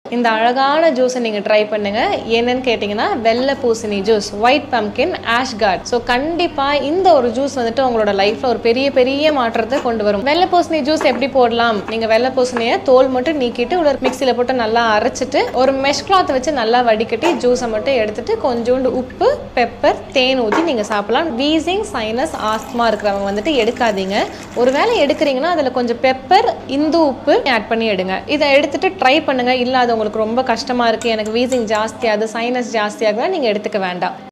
இந்த அழகான ஜூஸை நீங்கள் ட்ரை பண்ணுங்க என்னன்னு கேட்டிங்கன்னா வெள்ளை பூசணி juice white pumpkin ash gourd so கண்டிப்பாக இந்த ஒரு ஜூஸ் வந்துட்டு உங்களோட லைஃப்பில் ஒரு பெரிய பெரிய மாற்றத்தை கொண்டு வரும் வெள்ளை பூசணி ஜூஸ் எப்படி போடலாம் நீங்கள் வெள்ளை பூசணியை தோல் மட்டும் நீக்கிட்டு உள்ள மிக்சியில் போட்டு நல்லா அரைச்சிட்டு ஒரு மெஷ் கிளாத் வச்சு நல்லா வடிகட்டி ஜூஸை மட்டும் எடுத்துட்டு கொஞ்சோண்டு உப்பு பெப்பர் தேன் ஊற்றி நீங்கள் சாப்பிடலாம் வீசிங் சைனஸ் ஆஸ்துமா இருக்கிறவங்க வந்துட்டு எடுக்காதீங்க ஒருவேளை எடுக்கிறீங்கன்னா அதில் கொஞ்சம் பெப்பர் இந்து உப்பு ஆட் பண்ணி எடுங்க இதை எடுத்துட்டு ட்ரை பண்ணுங்க இல்லை அது உங்களுக்கு ரொம்ப கஷ்டமாக இருக்குது எனக்கு வீசிங் ஜாஸ்தியாகுது சைனஸ் ஜாஸ்தியாகுதுன்னா நீங்கள் எடுத்துக்க வேண்டாம்